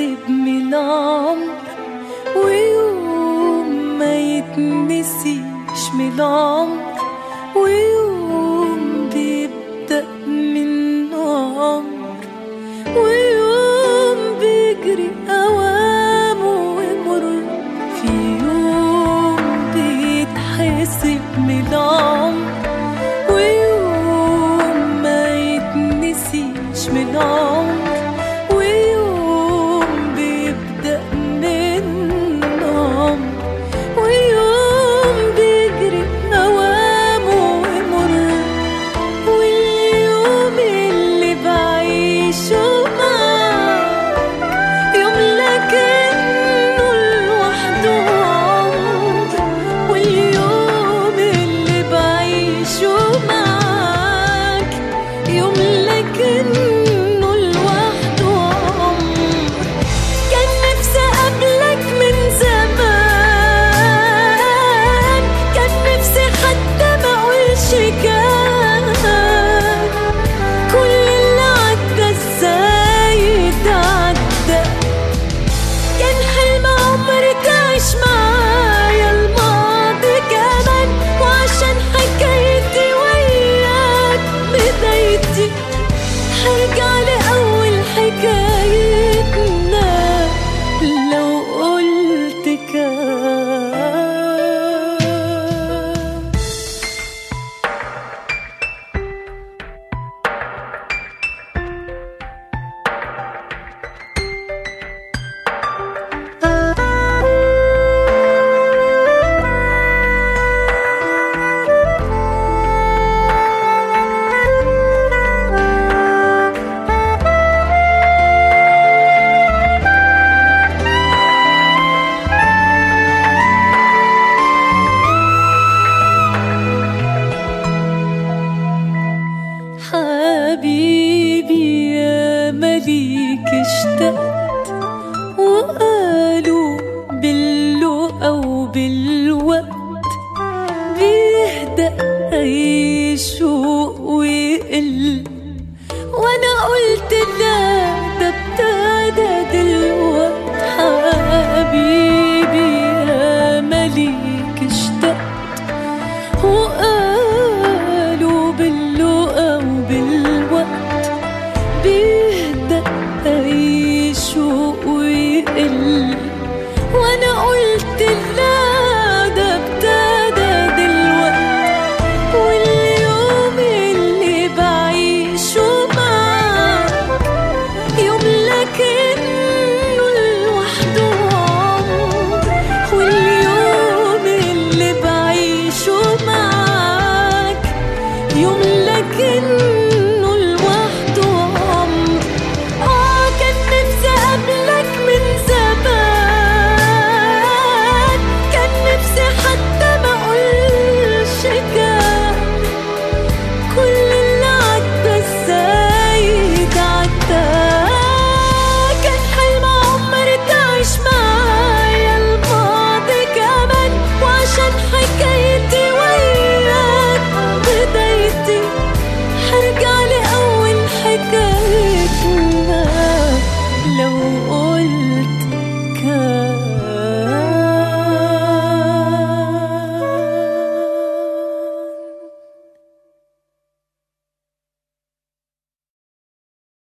يتحسب من العمر ويوم ما يتنسيش من العمر ويوم بيبدأ من عمر ويوم بيجري أوامه ويمر في يوم بيتحسب من العمر ويوم ما يتنسيش من العمر ويوم بيبدأ من عمر ويوم بيجري أوامه ويمر واليوم اللي بعيشه معاك يوم لكنه لوحده عمر واليوم اللي بعيشه معاك يوم لكنه لوحده عمر كان نفسي أقابلك من زمان كان نفسي حتى ما أقولش كان كل اللي عدى ازاي عدى كان حلم عمري تعيش معايا الماضي كمان وعشان حكايتي وياك بدايتي هرجع لأول حكايتنا لو قلت كان حبيبي يا مليك اشتقت وقالوا باللقا وبالوقت بيهدأ أي شوق ويقل وأنا قلت لا ده ابتدى دلوقت حبيبي يا مليك